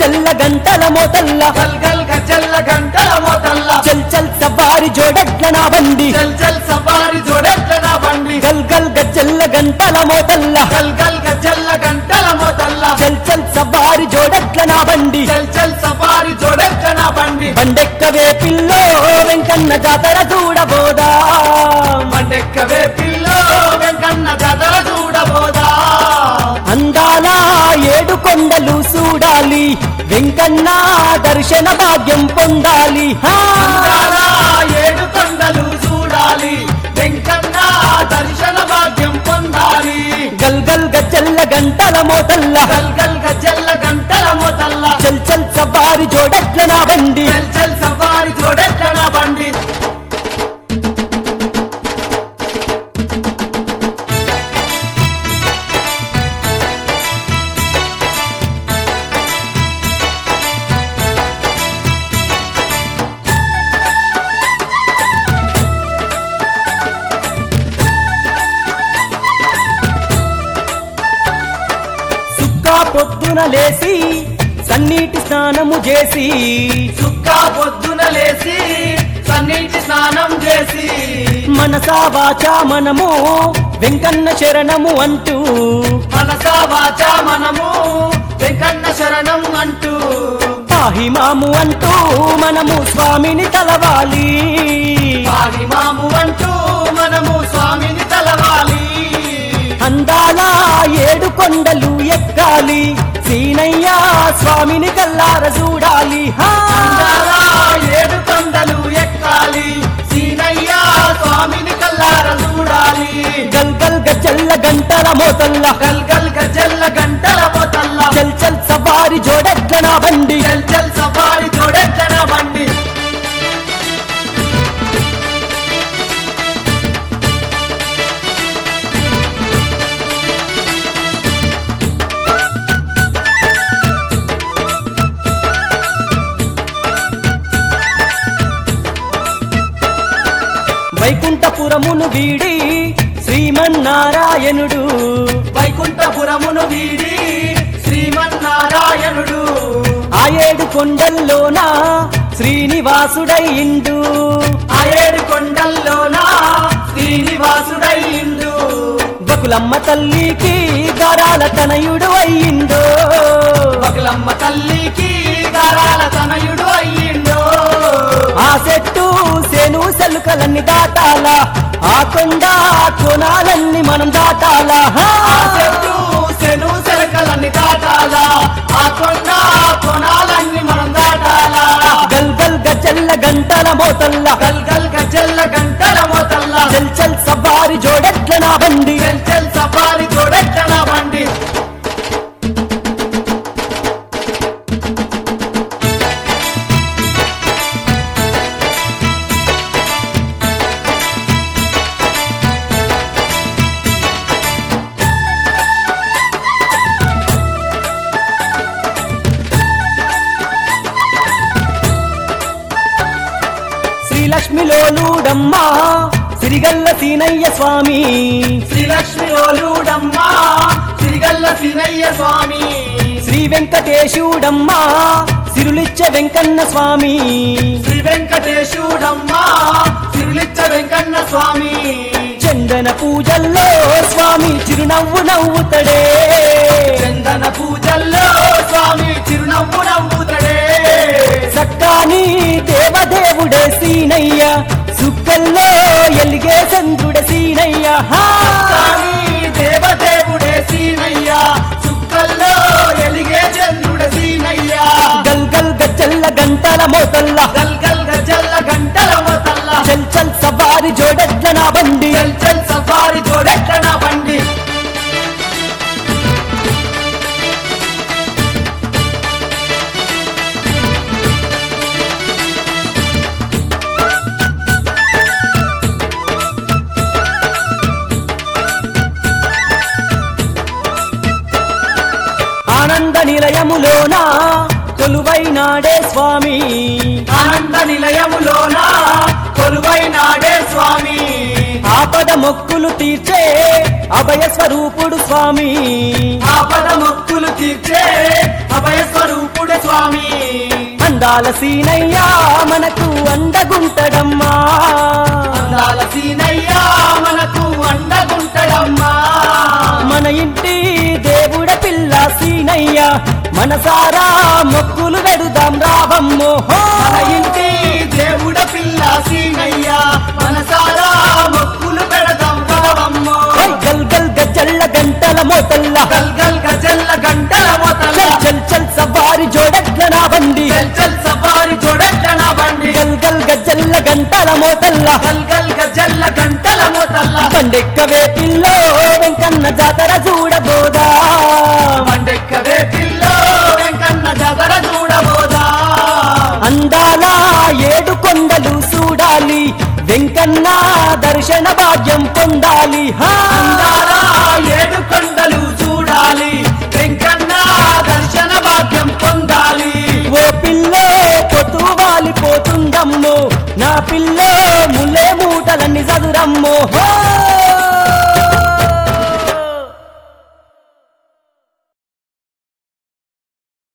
గజ్జల్ల గంటల మోతల్ల గల్ గల్ గజ్జల్ల గంటల మోతల్ల చల్ చల్ సవారి జోడెట్ల నా బండి చల్ చల్ సఫారి జోడెట్ల నా బండి గల్ గల్ గజ్జల్ల గంటల మోతల్ల గల్ గల్ గజ్జల్ల గంటల మోతల్ల చల్ చల్ సవారి జోడెట్ల నా బండి చల్ చల్ సఫారి జోడెట్ల నా బండి బండెక్కవే పిల్లో వెంకన్న జాతర చూడబోదా మండెక్కవే పిల్లో వెంకన్న జాతర చూడబోదా అందాల ఏడు కొండలు చూడాలి వెంకన్న దర్శన భాగ్యం పొందాలి హా! అందాల ఏడు కొండలు చూడాలి వెంకన్న దర్శన భాగ్యం పొందాలి గల్ గల్ గజ్జల్ల గంటల మోతల్ల గల్ గల్ గజ్జల్ల గంటల మోతల్ల చల్ చల్ సవారి జోడెట్ల నా బండి చల్ చల్ సఫారి జోడెట్ల నా బండి సుక్కా పొద్దున లేసి సన్నీటి స్నానము చేసి చుక్కా పొద్దున లేసి సన్నీటి స్నానం చేసి మనసా వాచా మనము వెంకన్న శరణము అంటూ మనసా వాచ మనము వెంకన్న శరణం అంటూ పాహిమాము అంటూ మనము స్వామిని తలవాలి మాము అంటూ మనము స్వామిని తలవాలి అందాల ఏడు కొండలు ఎక్కాలి సీనయ్య స్వామిని కల్లార చూడాలి హా! అందాల ఏడు కొండలు ఎక్కాలి సీనయ్య స్వామిని కల్లార చూడాలి గల్ గల్ గజల్ల గంటల మోతల్ల గల్ గల్ గజల్ల గంటల పోతల్ల చల్ చల్ సవారి జోడెట్ల నా బండి చల్ చల్ సఫారి జోడెట్ల బండి వైకుంఠపురమును వీడి శ్రీమన్నారాయణుడు వైకుంఠపురమును వీడి శ్రీమన్నారాయణుడు ఆ ఏడు కొండల్లోన శ్రీనివాసుడయిండు ఆ ఏడు కొండల్లోన శ్రీనివాసుడయ్యిండు బకులమ్మ తల్లికి గరాల తనయుడు అయ్యిండు ఒకలమ్మ తల్లికి గారాల తనయుడు అయ్యిండు ఆ చెట్టు సేను సెలుకలన్నీ దాటాలా ఆ కొండ కోణాలన్నీ మనం దాటాలా హా! ఆ చెట్టు శను శరకలన్నీ దాటాలా ఆ కొండ కొనాలన్నీ మనం దాటాలా గల్ గల్ గజల్ల గంటల మోతల్ల గల్ గల్ గజల్ల గంటల మోతల్లా చల్ చల్ సవారి జోడెట్ల నా బండి చల్ చల్ సఫారి చూడెట్టన బండి శ్రీలక్ష్మిలోలుడమ్మ సిరిగల్ల సీనయ్య స్వామి శ్రీలక్ష్మి ఓలుడమ్మ సిరిగల్ల సినయ్య స్వామి శ్రీ వెంకటేశుడమ్మ సిరులిచ్చ వెంకన్న స్వామి శ్రీ వెంకటేశుడమ్మ సిరులిచ్చ వెంకన్న స్వామి చందన పూజల్లో స్వామి చిరునవ్వు నవ్వుతడే చందన పూజల్లో స్వామి చిరునవ్వు నవ్వుతడే సక్కాని దేవదేవుడే సీనయ్య సుక్కల్లో ఎలిగే చంద్రుడే సీనయ్య హా! స్వామి దేవదేవుడే సీనయ్య సుక్కల్లో ఎలిగే చంద్రుడ సీనయ్య గల్ గల్ గజ్జల్ల గంటల మోతల్ల గల్ గల్ గజల్ల గంటల మోతల్ల చల్ చల్ సవారి జోడెట్ల నా బండి చల్ చల్ సఫారి జోడెట్టన బండి ఆనంద నిలయములోన కొలువైనాడే స్వామి ఆనంద నిలయములోన కొలువై నాడే స్వామి ఆ ఆపద మొక్కులు తీర్చే అభయ స్వరూపుడు స్వామి ఆపద మొక్కులు తీర్చే అభయ స్వరూపుడు స్వామి అందాల సీనయ్యా మనకు అండగుంటడమ్మా అందాల సీనయ్యా మనకు అండగుంటడమ్మా మన ఇంటి దేవుడ పిల్ల సీనయ్య మనసారా మొక్కులు వెడుదాం రావమ్మో హో! మన ఇంటి దేవుడ పిల్ల సీనయ్యా మనసారా మొక్కులు పెడదాం కదవమ్మో ఓయ్ గల్ గల్ గజ్జల్ల గంటల మోతల్ల గల్ గల్ గజల్ల గంటల మొదల చల్ చల్ చల్ సవారి జోడెట్ల నా బండి చల్ చల్ సఫారి చూడట్టన బండి గల్ గల్ గజ్జల్ల గంటల మోతల్ల గల్ గల్ గజల్ల గంటల మొదల బండెక్కవే పిల్లో వెంకన్న జాతర చూడబోదా మండెక్కవే పిల్లో వెంకన్న జాతర చూడబోదా అందాల ఏడు కొండలు చూడాలి వెంకన్న దర్శన భాగ్యం పొందాలి హా! అందాల ఏడు కొండలు చూడాలి వెంకన్న దర్శన భాగ్యం పొందాలి ఓ పిల్లో పొతు వాలిపోతుందమ్మో నా పిల్లో ముల్లే మూటలన్నీ చదురమ్మో హో!